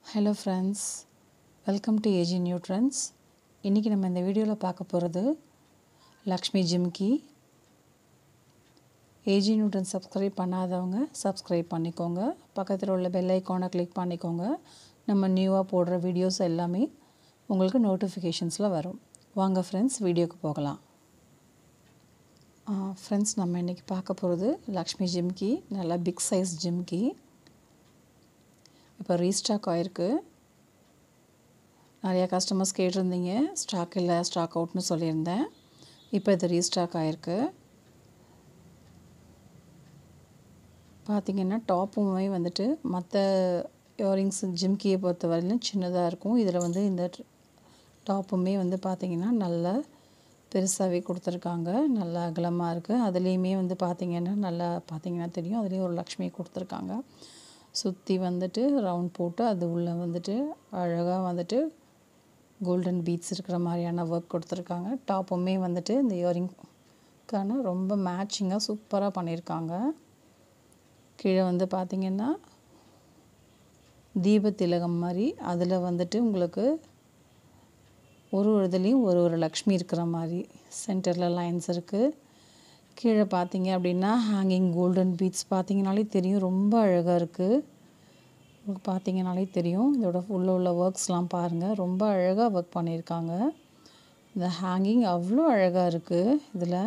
hello friends welcome to AG neutrons இன்றைக்கி நம்ம இந்த வீடியோவில் பார்க்க போகிறது Lakshmi jhumki AG neutron subscribe பண்ணாதவங்க சப்ஸ்கிரைப் பண்ணிக்கோங்க பக்கத்தில் உள்ள பெல் ஐக்கானை கிளிக் பண்ணிக்கோங்க நம்ம நியூவாக போடுற வீடியோஸ் எல்லாமே உங்களுக்கு நோட்டிஃபிகேஷன்ஸில் வரும் வாங்க ஃப்ரெண்ட்ஸ் வீடியோக்கு போகலாம் ஃப்ரெண்ட்ஸ் நம்ம இன்றைக்கி பார்க்க போகிறது லக்ஷ்மி ஜிம்கி நல்லா பிக் சைஸ் ஜிம்கி இப்போ ரீஸ்டாக் ஆகிருக்கு நிறையா கஸ்டமர்ஸ் கேட்டிருந்தீங்க ஸ்டாக் இல்லை ஸ்டாக் அவுட்னு சொல்லியிருந்தேன் இப்போ இது ரீஸ்டாக் ஆகிருக்கு பார்த்திங்கன்னா டாப்புமே வந்துட்டு மற்ற இயரிங்ஸ் ஜிம்கியை பொறுத்த வரையிலும் சின்னதாக இருக்கும் இதில் வந்து இந்த டாப்புமே வந்து பார்த்திங்கன்னா நல்லா பெருசாகவே கொடுத்துருக்காங்க நல்லா அகலமாக இருக்குது அதுலேயுமே வந்து பார்த்திங்கன்னா நல்லா பார்த்திங்கன்னா தெரியும் அதுலேயும் ஒரு லக்ஷ்மி கொடுத்துருக்காங்க சுற்றி வந்துட்டு ரவுண்ட் போட்டு அது உள்ளே வந்துட்டு அழகாக வந்துட்டு கோல்டன் பீட்ஸ் இருக்கிற மாதிரியான ஒர்க் கொடுத்துருக்காங்க டாப்புமே வந்துட்டு இந்த இயரிங்க்கான ரொம்ப மேட்சிங்காக சூப்பராக பண்ணியிருக்காங்க கீழே வந்து பார்த்திங்கன்னா தீப திலகம் மாதிரி அதில் வந்துட்டு உங்களுக்கு ஒரு ஒரு இதுலேயும் ஒரு ஒரு லக்ஷ்மி இருக்கிற மாதிரி சென்டரில் லைன்ஸ் இருக்குது கீழே பார்த்தீங்க அப்படின்னா ஹேங்கிங் கோல்டன் பீட்ஸ் பார்த்தீங்கனாலே தெரியும் ரொம்ப அழகாக இருக்குது உங்களுக்கு பார்த்தீங்கனாலே தெரியும் இதோட உள்ள உள்ள ஒர்க்ஸ்லாம் பாருங்கள் ரொம்ப அழகாக ஒர்க் பண்ணியிருக்காங்க இந்த ஹேங்கிங் அவ்வளோ அழகாக இருக்குது இதில்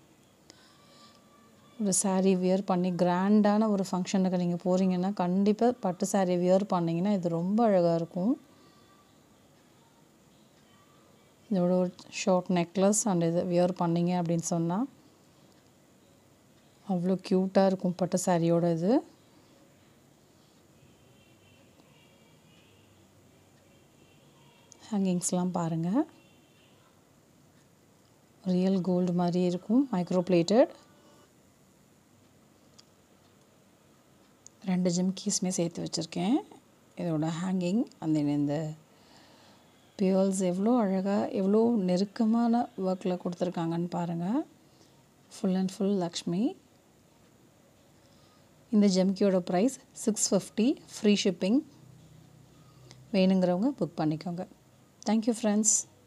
ஒரு சாரீ வியர் பண்ணி கிராண்டான ஒரு ஃபங்க்ஷனுக்கு நீங்கள் போகிறீங்கன்னா கண்டிப்பாக பட்டு சாரீ வியர் பண்ணிங்கன்னா இது ரொம்ப அழகாக இருக்கும் இதோட ஒரு ஷார்ட் நெக்லஸ் அண்ட் இது வியர் பண்ணிங்க அப்படின்னு சொன்னால் அவ்வளோ க்யூட்டாக இருக்கும் பட்டு சாரியோட இது ஹேங்கிங்ஸ்லாம் பாருங்கள் ரியல் கோல்டு மாதிரி இருக்கும் மைக்ரோ பிளேட்டட் ரெண்டு ஜிம்கீஸுமே சேர்த்து வச்சுருக்கேன் இதோட ஹேங்கிங் அந்த இந்த பியர்ஸ் எவ்வளோ அழகாக எவ்வளோ நெருக்கமான ஒர்க்கில் கொடுத்துருக்காங்கன்னு பாருங்கள் ஃபுல் அண்ட் ஃபுல் லக்ஷ்மி இந்த ஜெம்கியோட price six fifty free shipping வேணுங்கிறவங்க புக் பண்ணிக்கோங்க தேங்க்யூ ஃப்ரெண்ட்ஸ்